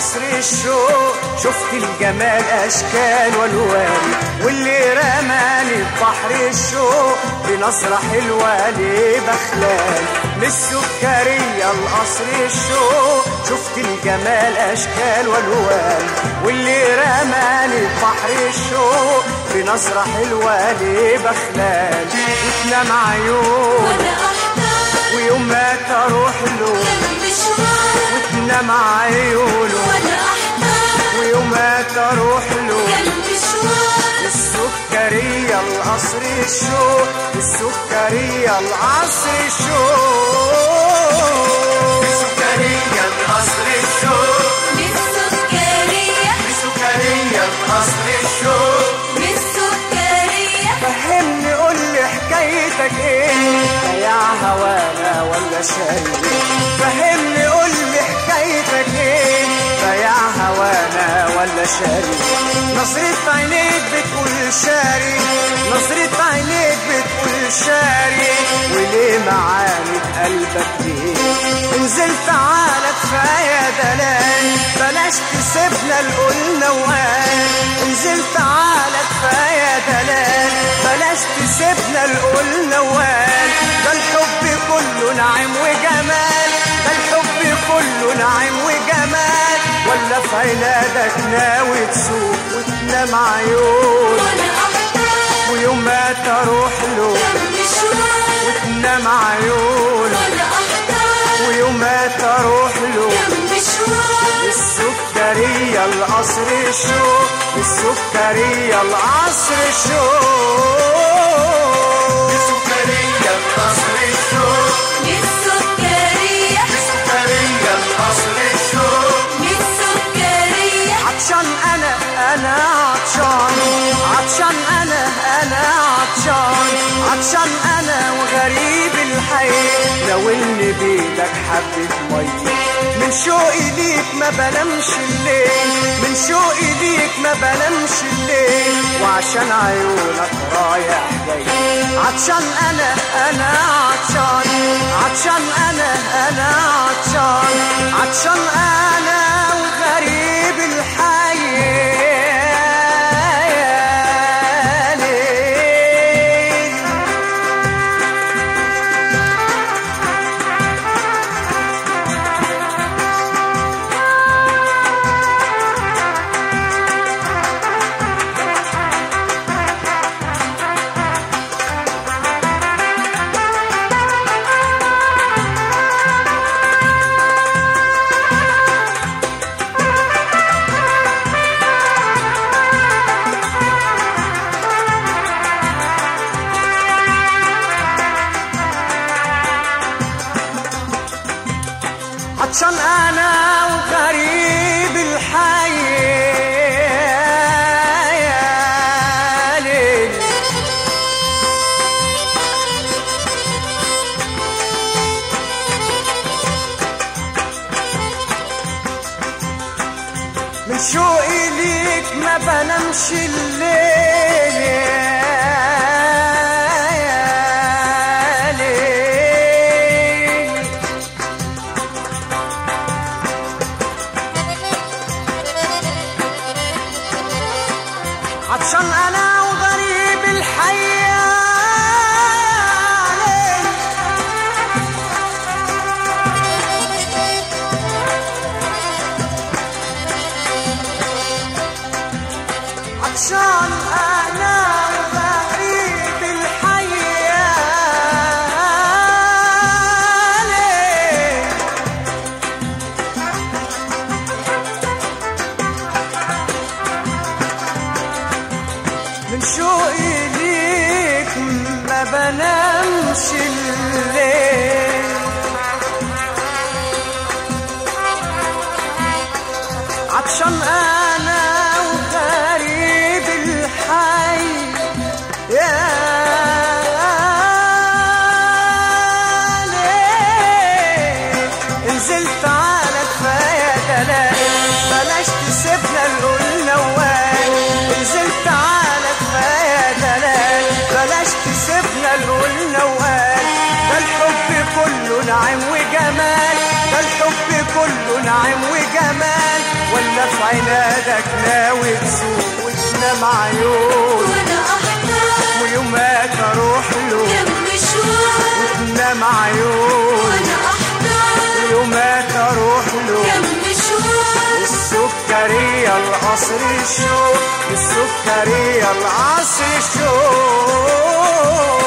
قصر الشوق شفت الجمال اشكال والوان واللي رماني ببحر الشوق بنظرة حلوة ليه بخلان من السكرية لقصر الشوق شفت الجمال اشكال والوان واللي رماني ببحر الشوق بنظرة حلوة ليه بخلان وتنام عيون وانا احتار ويوم ما تروح له كان مشوار وتنام عيونه وانا احتار ويوم ما تروح له كان مشوار السكرية القصر الشوق السكرية العصر الشوق السكرية القصر الشوق بالسكرية السكرية القصر الشوق بالسكرية فهمني قول لي حكايتك ايه بياع هوانا ولا شاري فهمني قول لي حكايتك ايه بياع هوانا ولا شاري نظرة عينيك بتقول شاري نظرة عينيك بتقول شاري وليه معاني قلبك ليه انزل تعالى كفاية دلال بلاش تسيبنا القلنا وقال انزل تعالى كفاية دلال بلاش تسيبنا القلنا وقال ده الحب كله نعيم وجمال ده الحب كله نعيم وجمال ولا في عنادك ناوي تسوق وتنام عيون وانا احتار ويوم ما تروح له كان مشوار وتنام عيون وانا احتار ويوم ما تروح له كان مشوار السكرية القصر الشوق السكرية العصر الشوق السكرية القصر الشوق بالسكرية السكرية القصر الشوق بالسكرية عطشان انا انا عطشان عطشان انا انا عطشان عطشان انا وغريب الحي لو اللي بيدك حبة مية من شوقي ليك ما بنامش الليل من شوقي ليك ما بنامش الليل وعشان عيونك رايح جاي عطشان انا انا عطشان عطشان انا انا عطشان عطشان انا وغريب الحي عطشان انا وغريب الحي يا ليل من شوقي ليك ما بنامش الليل يا ليل عطشان انا وغريب الحياة عطشان انا وغريب الحياة من شوقي ليك ما بنامش الليل عطشان انا وغريب الحي يا ليل نزلت على كفايه دلال بلاش تسيبنا القلنا وقال نزلت على كفايه دلال بلاش تسيبنا القلنا وقال ده الحب كله نعيم وجمال ده الحب كله نعيم وجمال في عنادك ناوي تسوق وتنام عيون وانا احتار ويومات اروح له كم مشوار وتنام عيون وانا احتار ويومات اروح له كم مشوار السكرية العصر الشوق السكرية العصر الشوق